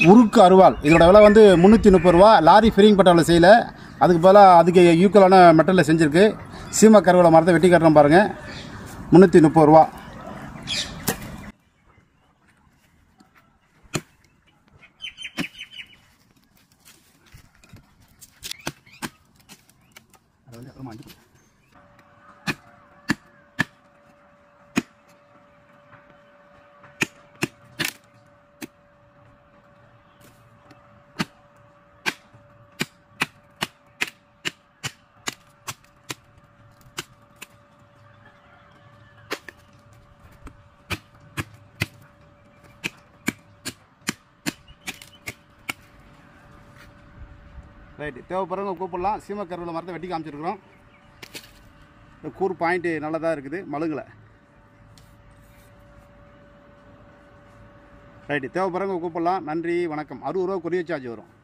உருக்கு அருவாள் இதோட விலை வந்து முந்நூற்றி முப்பது ரூபா லாரி ஃபிரிங் பட்டாவில் செய்யல அதுக்கு பதிலாக அதுக்கு ஈக்குவலான மெட்டலில் செஞ்சுருக்கு சீமா கருவேல மரத்தை வெட்டி காட்டுறோம் பாருங்கள் முந்நூற்றி முப்பது ரூபா அதை வந்து அப்புறமா அடிக்கும். ரைட்டு தேவைப்படுறவங்க கூப்பிடலாம் சீம கருவேல மரத்தை வெட்டி காமிச்சிருக்கிறோம் இந்த கூர் பாயிண்ட்டு நல்லதாக இருக்குது மழுங்கலை ரைட்டு தேவைப்படுறவங்க கூப்பிடலாம் நன்றி வணக்கம் அறுபது ரூபா கொரியர் சார்ஜ் வரும்